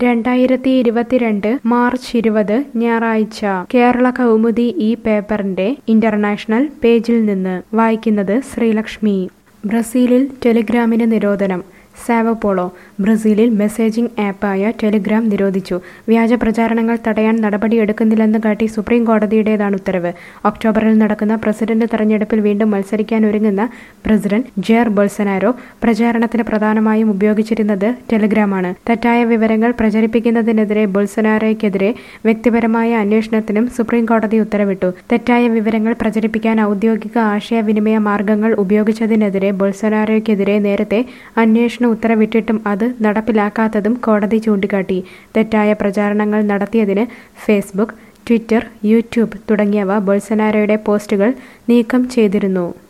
രണ്ടായിരത്തി ഇരുപത്തിരണ്ട് മാർച്ച് ഇരുപത് ഞായറാഴ്ച കേരള കൗമുദി ഈ പേപ്പറിന്റെ ഇന്റർനാഷണൽ പേജിൽ നിന്ന് വായിക്കുന്നത് ശ്രീലക്ഷ്മി ബ്രസീലിൽ ടെലിഗ്രാമിന് നിരോധനം സാവപ്പോളോ ബ്രസീലിൽ മെസ്സേജിംഗ് ആപ്പായ ടെലിഗ്രാം നിരോധിച്ചു വ്യാജ പ്രചാരണങ്ങൾ തടയാൻ നടപടിയെടുക്കുന്നില്ലെന്ന് കാട്ടി സുപ്രീം കോടതിയുടേതാണ് ഉത്തരവ് ഒക്ടോബറിൽ നടക്കുന്ന പ്രസിഡന്റ് തെരഞ്ഞെടുപ്പിൽ വീണ്ടും മത്സരിക്കാൻ ഒരുങ്ങുന്ന പ്രസിഡന്റ് ജെയർ ബൊൾസനാരോ പ്രചാരണത്തിന് പ്രധാനമായും ഉപയോഗിച്ചിരുന്നത് ടെലിഗ്രാമാണ് തെറ്റായ വിവരങ്ങൾ പ്രചരിപ്പിക്കുന്നതിനെതിരെ ബൊൾസനാരോയ്ക്കെതിരെ വ്യക്തിപരമായ അന്വേഷണത്തിനും സുപ്രീം കോടതി ഉത്തരവിട്ടു തെറ്റായ വിവരങ്ങൾ പ്രചരിപ്പിക്കാൻ ഔദ്യോഗിക ആശയവിനിമയ മാർഗങ്ങൾ ഉപയോഗിച്ചതിനെതിരെ ബൊൾസനാരോയ്ക്കെതിരെ നേരത്തെ അന്വേഷണ ഉത്തരവിട്ടിട്ടും അത് നടപ്പിലാക്കാത്തതും കോടതി ചൂണ്ടിക്കാട്ടി തെറ്റായ പ്രചാരണങ്ങൾ നടത്തിയതിന് ഫേസ്ബുക്ക് ട്വിറ്റർ യൂട്യൂബ് തുടങ്ങിയവ ബൊൾസനാരോയുടെ പോസ്റ്റുകൾ നീക്കം ചെയ്തിരുന്നു